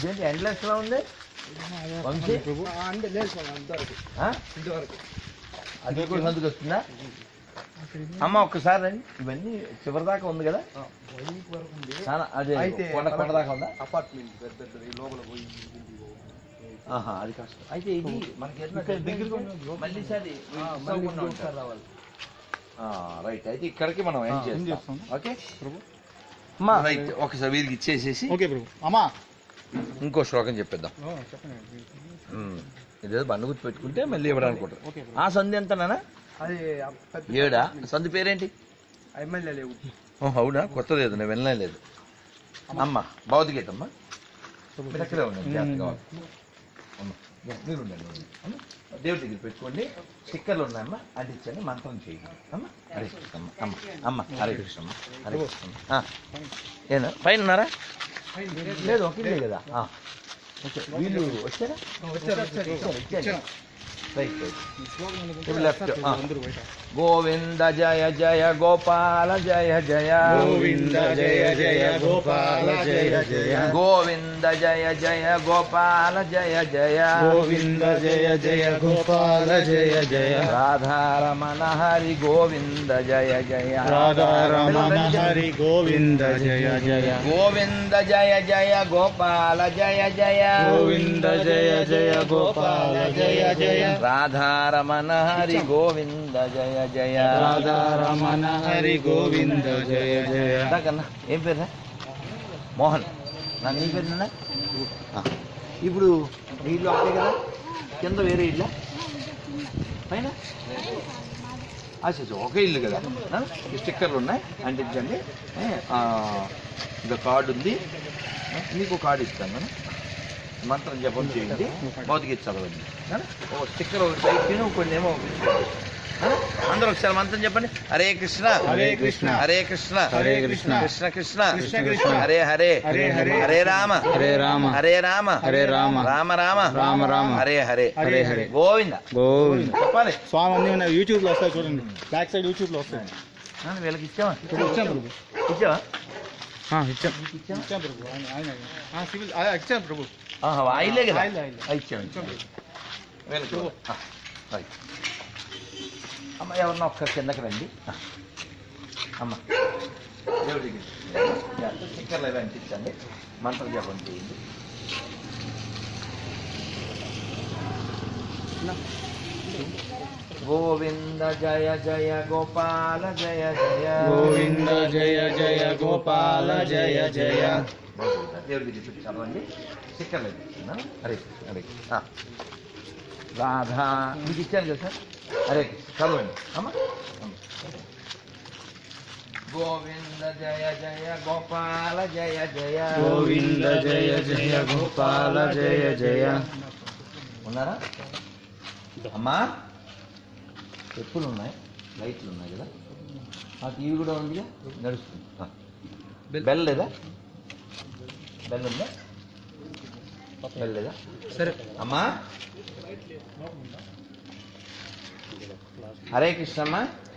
ఇదేంటి ఎండ్లెస్ లా ఉంది వంశీ అంటే లేదు స్వామి అంతవరకు ఆ? ఇంతవరకు అది కూడా సందుకు వస్తుందా అమ్మ ఒక్కసారి రండి ఇవన్నీ చివరి దాకా ఉంది కదా వైపు వరకు ఉంది చాలా అదే అయితే కొండ కొండ దాకా ఉందా అపార్ట్మెంట్ పెద్ద పెద్ద ఈ లోపల పోయి ఇంటికి పోయి. ఆహా అది కష్టం అయితే ఇది మనకి ఎట్లా ఇక్కడ దగ్గరగా ఉన్నది. మళ్ళీ సారి ఆ, మళ్ళీ ఇంకొకసారి రావాలి రైట్ అయితే ఇక్కడికి మనం ఏం ఆ, ఏం చేస్తాం చేస్తాం? ఓకే ప్రభు అమ్మా రైట్ ఒకసారి వీరికి ఇచ్చేసేసి ఓకే ప్రభు అమ్మా ఇంకో శ్లోకం చెప్పేద్దాం ఓ, చెప్పండి ఉమ్. ఇదేదో బండ గుర్తు పెట్టుకుంటే మళ్ళీ ఇవ్వడానికి ఓకే ఆ సంధి ఎంతనా అది ఏడా సంధి పేరేంటి ఎమ్మెల్యే లేవు ఓ, అవునా కొత్తది ఏదో నేను వెళ్ళలేదు అమ్మ భౌతికత అమ్మ మీరు అక్కడే ఉండండి జాగ్రత్తగా ఉండండి. అమ్మ యా, మీరు ఉండండి ఉండండి. అమ్మ దేవుడి దగ్గర పెట్టుకోండి స్టిక్కర్లు ఉన్నాయమ్మా అంటించండి మంత్రం చేయండి అమ్మ హరే కృష్ణ అమ్మ అమ్మ అమ్మ హరే కృష్ణ అమ్మ హరే కృష్ణ అమ్మ. ఆ. ఏనా పైన ఉన్నారా లేదు ఒకే కదా ఆ. ఓకే వీళ్ళు వచ్చారా వచ్చారు వచ్చారు వచ్చారు, వచ్చారు. రైట్ రైట్ ఇప్పుడు left, ఆ. అందరూ బయట గోవింద జయ జయ గోపాల జయ జయ గోవింద జయ జయ గోపాల జయ జయ గోవింద జయ జయ గోపాల జయ జయ గోవింద జయ జయ గోపాల జయ జయ రాధారమణ హరి గోవింద జయ జయ రాధారమణ హరి గోవింద జయ జయ గోవింద జయ జయ గోపాల జయ జయ గోవింద జయ జయ గోపాల జయ జయ రాధారమణ హరి గోవింద జయ జయ రాధారమణ హరి గోవింద జయ జయ కన్నా ఏం పేరు మోహన్ నా నీ పేరు ఇప్పుడు మీ ఇల్లు ఒకటే కదా కింద వేరే ఇల్లా పైన అచ్చా ఒకే ఇల్లు కదా ఆ? ఈ స్టిక్కర్లు ఉన్నాయి అంటించండి ఏ, ఆ, ఇదో కార్డు ఉంది ఆ, మీకు కార్డు ఇస్తాను నేను మంత్రం జపం చేయండి భౌతిక చదవండి ఆ? ఒక స్టిక్కర్ ఒక సైడ్ కొన్ని ఏమో ఆ? అందరూ ఒకసారి మంత్రం చెప్పండి హరే కృష్ణ హరే కృష్ణ. హరే కృష్ణ హరే కృష్ణ. కృష్ణ కృష్ణ కృష్ణ కృష్ణ. హరే హరే హరే హరే. హరే రామ హరే రామ. హరే రామ హరే రామ. రామ రామ రామ రామ. హరే హరే హరే హరే. గోవింద గోవింద చెప్పాలి స్వామి అన్ని ఉన్నాయి యూట్యూబ్ లో వస్తాయి చూడండి బ్యాక్ సైడ్ యూట్యూబ్ లో వస్తాయి నాన్న వీళ్ళకి ఇచ్చావా ఇప్పుడు ఇచ్చాను ప్రభు ఇచ్చావా ఆ, ఇచ్చాం ఇచ్చాం ప్రభు ఆయన ఆయన ఆ, సివిల్ ఆ, ఇచ్చాను ప్రభు ఆహా, ఆయిలే కదా ఆయిల్, ఆయిల్. ఆ, ఇచ్చాం ఇచ్చాం వీళ్ళకి ఆ, రైట్. అమ్మ ఎవరన్నా ఒక్కసారి కిందకి రండి ఆ. అమ్మ దేవుడికి స్టిక్కర్లు అవి అంటించండి మంత్రం జపం చేయండి గోవింద జయ జయ గోపాల జయ జయ గోవింద జయ జయ గోపాల జయ జయ దేవుడికి చెప్పి చదవండి స్టిక్కర్లు ఇస్తున్నాను హరే కృష్ణ, హరే కృష్ణ. ఆ. రాధా మీకు ఇచ్చాను కదా సార్ హరే కృష్ణ చదవండి అమ్మ అమ్మ. గోవింద జయ జయ గోపాల జయ జయ గోవింద జయ జయ గోపాల జయ జయ ఉన్నారా అమ్మా చెప్పులు ఉన్నాయి లైట్లు ఉన్నాయి కదా ఆ టీవీ కూడా ఉందిగా నడుస్తుంది ఆ. బెల్ లేదా బెల్ ఉందా బెల్ లేదా సరే అమ్మా హరే కృష్ణ అమ్మా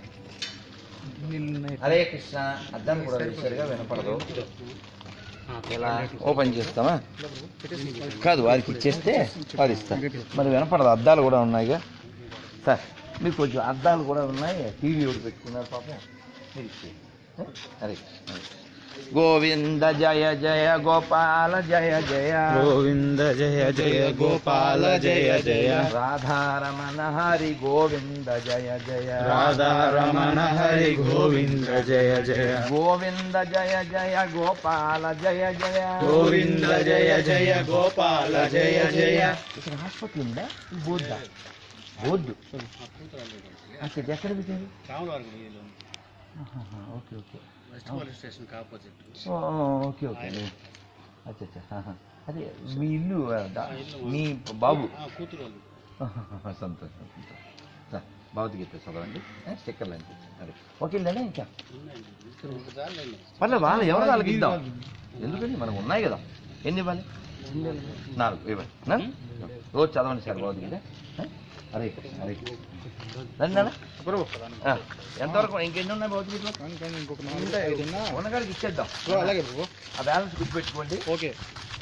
హరే కృష్ణ అర్థం కూడా సరిగా వినపడదు ఎలా ఓపెన్ చేస్తామా కాదు వారికి ఇచ్చేస్తే వారు ఇస్తారు మరి వినపడదు అద్దాలు కూడా ఉన్నాయిగా సార్ మీకు కొంచెం అద్దాలు కూడా ఉన్నాయి టీవీ ఒకటి పెట్టుకున్నారు పాపం మీరు ఇచ్చేయండి. హరే కృష్ణ హరే కృష్ణ. గోవింద జయ జయ గోపాల జయ జయ గోవింద జయ జయ గోపాల జయ జయ రాధారమణ హరి గోవింద జయ జయ రాధారమణ హరి గోవింద జయ జయ గోవింద జయ జయ గోపాల జయ జయ గోవింద జయ జయ గోపాల జయ జయ ఇక్కడ హాస్పిటల్ ఉందా బోర్డా బోర్డు అక్కడ ఎక్కడ పెట్టారు ఆహాహా, ఓకే ఓకే ఓ, ఓ, ఓకే ఓకే అచ్చా అచ్చా ఆహా. అదే మీ ఇల్లు ఆ, దా- మీ బాబు ఆహాహా, సంతోషం సంతోషం సార్ భౌతికత చదవండి ఏ, స్టిక్కర్లు అనిపించండి అదే ఓకే ఇల్లేనా ఇంకా పర్లేదు వాళ్ళు ఎవరు వాళ్ళకి ఇద్దాం ఎందుకని మనకు ఉన్నాయి కదా ఎన్ని ఇవ్వాలి నాలుగు ఇవ్వండి నా? రోజు చదవండి సార్ భౌతికత ఏ? హరే కృష్ణ హరే కృష్ణ రండి నాన్న. ఆ, ఎంతవరకు ఇంకెన్ని ఉన్నాయి భౌతికతలో ఇంకొక నాలుగు ఐదు ఉన్నా? ఉన్నగాడికి ఇచ్చేద్దాం ఓ, అలాగే ప్రభు ఆ బ్యాలెన్స్ గుర్తుపెట్టుకోండి ఓకే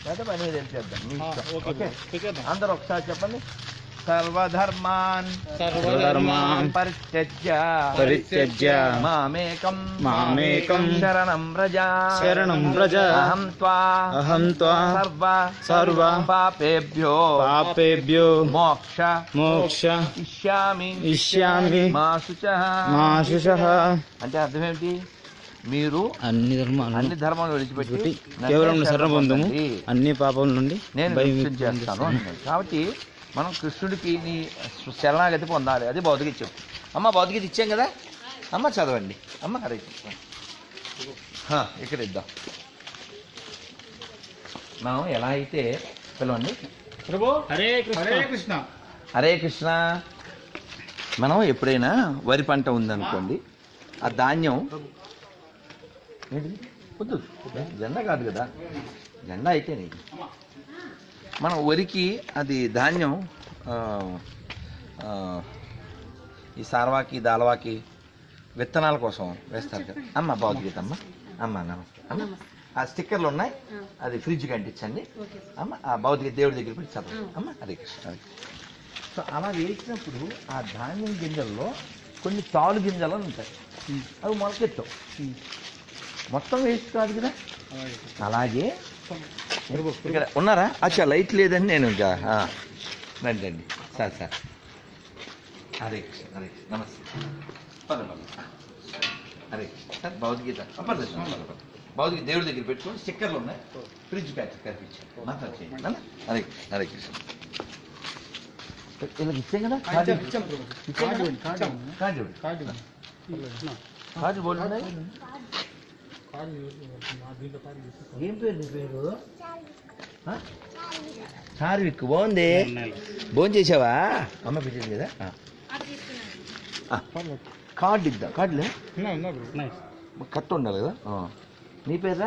లేదా పని మీద వెళ్ళిపోద్దాం మీ ఆ, ఇష్టం. ఓకే ఓకే తెచ్చేద్దాం. అందరూ ఒకసారి చెప్పండి సర్వధర్మాన్ సర్వధర్మాన్ పరిత్యజ్య పరిత్యజ్య మామేకం మామేకం శరణం వ్రజ శరణం వ్రజ అహం త్వా అహం త్వా సర్వ సర్వ పాపేభ్యో పాపేభ్యో మోక్ష మోక్ష ఇష్యామి ఇష్యామి మా శుచః మా శుశః అంటే అర్థం ఏమిటి మీరు అన్ని ధర్మాలు అన్ని ధర్మాలు విడిచిపెట్టి ఒకటి నన్నే కేవలం శరణ పొందము పొందండి. అన్ని పాపముల నుండి నేను భయం విముక్తిని చేస్తాను అంటున్నాడు. కాబట్టి మనం కృష్ణుడికి నీ శరణాగతి పొందాలి అది భౌతిక చెప్పు అమ్మ భౌతికత ఇచ్చాం కదా అమ్మ చదవండి అమ్మ హరే కృష్ణ హా, ఇక్కడ ఇద్దాం మనం ఎలా అయితే పిలవండి ప్రభు హరే కృష్ణ హరే కృష్ణ హరే కృష్ణ మనం ఎప్పుడైనా వరి పంట ఉందనుకోండి ఆ ధాన్యం ఏంటిది వద్దు జెండా కాదు కదా జెండా అయితే నీకు మనం వరికి అది ధాన్యం ఆ, ఆ, ఈ సార్వాకి దాల్వాకి విత్తనాల కోసం వేస్తారు కదా అమ్మ భౌతికత అమ్మ అమ్మ నమస్తే అమ్మ ఆ స్టిక్కర్లు ఉన్నాయి అది ఫ్రిడ్జ్కి అంటించండి అమ్మ ఆ భౌతిక దేవుడి దగ్గర పెట్టి చదవండి అమ్మ హరే కృష్ణ హరే కృష్ణ. సో అలా వేసినప్పుడు ఆ ధాన్యం గింజల్లో కొన్ని తాలు గింజలు అని ఉంటాయి అవి మొలకెత్తవు మొత్తం వేస్ట్ కాదు కదా అలాగే ఇక్కడ ఉన్నారా అచ్చా లైట్ లేదని నేను ఇంకా ఆ, రండి రండి సార్ సార్ హరే కృష్ణ హరే కృష్ణ నమస్తే పద పద హరే కృష్ణ సార్ భౌతికత ఆ, పద సార్, పద, పద. భౌతిక దేవుడి దగ్గర పెట్టుకొని స్టిక్కర్లు ఉన్నాయి ఫ్రిడ్జ్ ప్యాకెట్ కనిపించి మాట్లాడు చేయండి నాన్న? హరే కృష్ణ హరే కృష్ణ ఇలా ఇచ్చాం కదా కార్డు ఇచ్చాం, ఇచ్చాం ప్రభు. ఇచ్చాం కదా? Card, card. కార్డు ఇవ్వండి. కార్డు ఇవ్వండి. కార్డు బోర్డు ఉన్నాయి కార్డు మా దీంట్లో కార్డు తీసుకో. ఏం పేరు నీ పేరు ఆ? చార్విక్ బాగుంది భోజనం చేసావా అమ్మ పెట్టింది కదా ఆ. ఆ, కార్డు ఇద్దాం కార్డులే ఉన్నా, ఉన్నా ప్రభు. కట్ట ఉండాలి కదా ఆ. నీ పేరా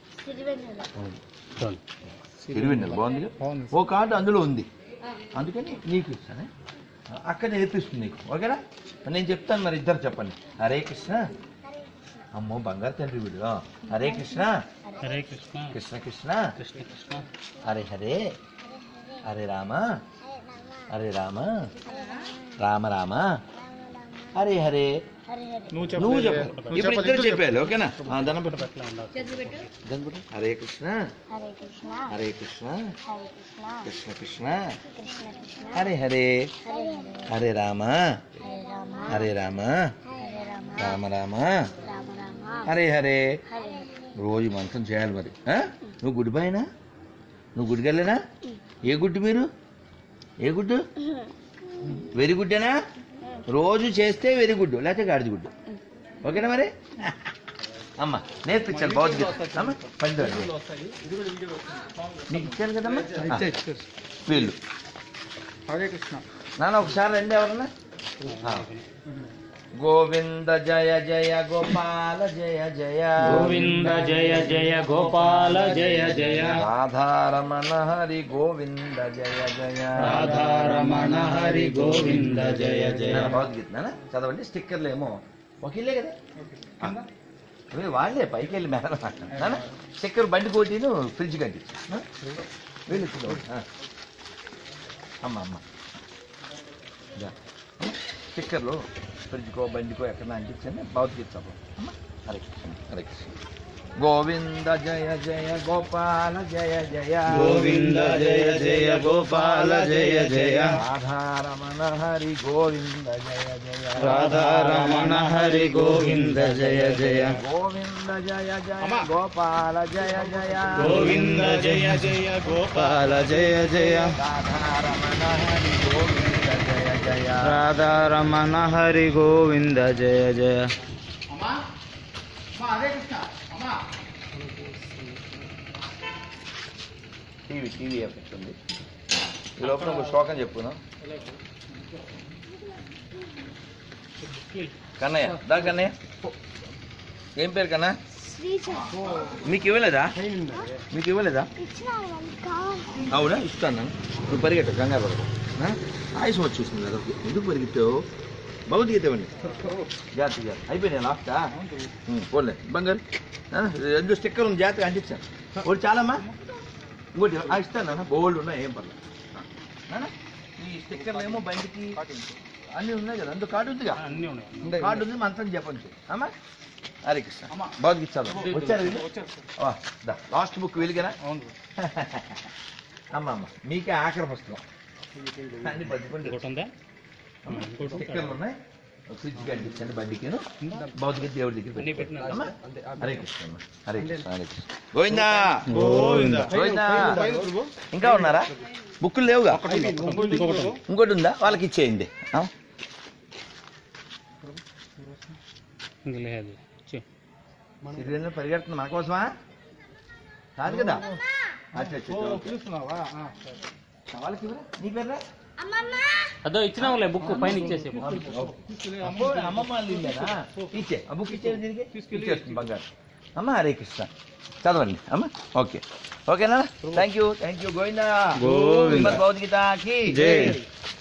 తిరువెన్నెల బాగుంది బాగుంది. ఓ కార్డు అందులో ఉంది అందుకని నీకు ఇస్తానే అక్కడ నేర్పిస్తుంది నీకు ఓకేనా మరి నేను చెప్తాను మరి ఇద్దరు చెప్పండి హరే కృష్ణ అమ్మో బంగారు తండ్రి వీడు ఆ. హరే కృష్ణ హరే కృష్ణ కృష్ణ కృష్ణ కృష్ణ కృష్ణ హరే హరే హరే రామ హరే రామ రామ రామ హరే హరే నువ్వు నువ్వు చెప్పు చెప్పు ఇప్పుడు ఇద్దరు చెప్పాలి ఓకేనా ఆ, దండం పెట్టు దండం పెట్టు హరే కృష్ణ హరే కృష్ణ హరే కృష్ణ హరే కృష్ణ కృష్ణ కృష్ణ కృష్ణ కృష్ణ హరే హరే హరే హరే హరే రామ హరే రామ హరే రామ హరే రామ రామ రామ రామ రామ హరే హరే హరే రోజు మంత్రం చేయాలి మరి ఆ? నువ్వు గుడి బాయినా నువ్వు గుడికెళ్ళేనా ఏ గుడ్డు మీరు ఏ గుడ్డు వెరీ గుడ్డేనా రోజు చేస్తే వెరీ గుడ్ లేకపోతే గాడిద గుడ్డు ఓకేనా మరి అమ్మ నేర్పించాలి భౌతికత అమ్మ పండు నీకు ఇచ్చాను కదమ్మా ఆ, ఇచ్చే, ఇచ్చే. వీళ్ళు హరే కృష్ణ నాన్న ఒకసారి రండి ఎవరన్నా ఆ. గోవింద జయ జయ గోపాల జయ జయ గోవింద జయ జయ గోపాల జయ జయ రాధారమణ హరి గోవింద జయ జయ రాధారమణ హరి గోవింద జయ జయ నాన్న భగవద్గీత నాన్న చదవండి స్టిక్కర్లు ఏమో ఒకళ్ళే కదా ఏ, వాళ్ళే పైకి వెళ్ళి మేడం నాన్న స్టిక్కర్ బండి కోటీను ఫ్రిడ్జ్ కట్టించు ఆ? వీళ్ళు చూడండి. ఆ. అమ్మ అమ్మ ఇదా. స్టిక్కర్లు ఫ్రిడ్జ్కో బండికో ఎక్కడ అంటించండి భగవద్గీత చదవండి అమ్మ హరే కృష్ణ హరే కృష్ణ గోవింద జయ జయ గోపాల జయ జయ గోవింద జయ జయ గోపాల జయ జయ రాధారమణ హరి గోవింద జయ జయ రాధారమణ హరి గోవింద జయ జయ గోవింద జయ జయ గోపాల జయ జయ గోవింద జయ జయ గోపాల జయ జయ రాధారమణ హరి గోవింద జయ జయ రాధారమణ హరి గోవింద జయ జయ అమ్మా అమ్మా హరే కృష్ణ అమ్మా టీవీ టీవీ ఎఫెక్ట్ ఉంది ఈ లోపల ఒక శ్లోకం చెప్పును కన్నయ్య దా కన్నయ్య ఏం పేరు కన్నా మీకు ఇవ్వలేదా మీకు ఇవ్వలేదా అవునా ఇస్తాను నువ్వు పరిగెట్టు కంగారు పడకు ఆ? ఆయుషం వచ్చేసింది కదా ఎందుకు పరిగెట్టావు భగవద్గీత ఇవ్వండి జాగ్రత్త జాగ్రత్త అయిపోయినాయి లాస్టా పోలే బంగారు ఆ? రెండు స్టిక్కర్లు జాగ్రత్తగా అంటించాను ఒకటి చాలమ్మా ఇంకోటి ఆ ఇస్తాను నాన్న బోల్డ్ ఉన్నాయి ఏం పర్లేదు నాన్న ఈ స్టిక్కర్లు ఏమో బండికి అన్నీ ఉన్నాయి కదా అందులో కార్డు ఉందిగా అన్నీ ఉన్నాయి కార్డు ఉంది మంత్రం చెప్పండి అమ్మా హరే కృష్ణ బాగా ఇచ్చారు వచ్చారు వీళ్ళు? వా, దా. లాస్ట్ బుక్ వీలుగేనా అవును అమ్మ అమ్మ మీకే ఆఖరి పుస్తకం అన్ని పట్టుకోండి ఇంకోటి ఉందా స్టిక్కర్లు ఉన్నాయి ఫ్రిడ్జ్ కట్టించండి బండికిను భౌతిక దేవుడి దగ్గర అన్నీ పెట్టుకోండి. పెట్టినా అమ్మా? హరే కృష్ణ అమ్మ. హరే కృష్ణ హరే కృష్ణ గోవిందా గోవింద గోవిందా ఇంకా ఉన్నారా బుక్కులు లేవుగా ఇంకోటి ఉందా వాళ్ళకి ఇచ్చేయండి ఆ? ఇంక లేదు చే. సిరివెన్నెల పరిగెడుతుంది మన కోసమా కాదు కదా అచ్చా, అచ్చా, ఓకే. పిలుస్తున్నావా వాళ్ళకి ఇవ్వరా? నీ పేర్రా? అదో ఇచ్చినావులే బుక్ పైన ఇచ్చేసే అబ్బో, అమ్మమ్మ వాళ్ళు ఇల్లేనా? ఇచ్చే ఆ బుక్ ఇచ్చేది దీనికి ఇచ్చేస్తుంది బంగారు అమ్మ హరే కృష్ణ చదవండి అమ్మ ఓకే ఓకేనా thank you thank you Govinda Govinda. శ్రీమద్ భగవద్గీతకి జై.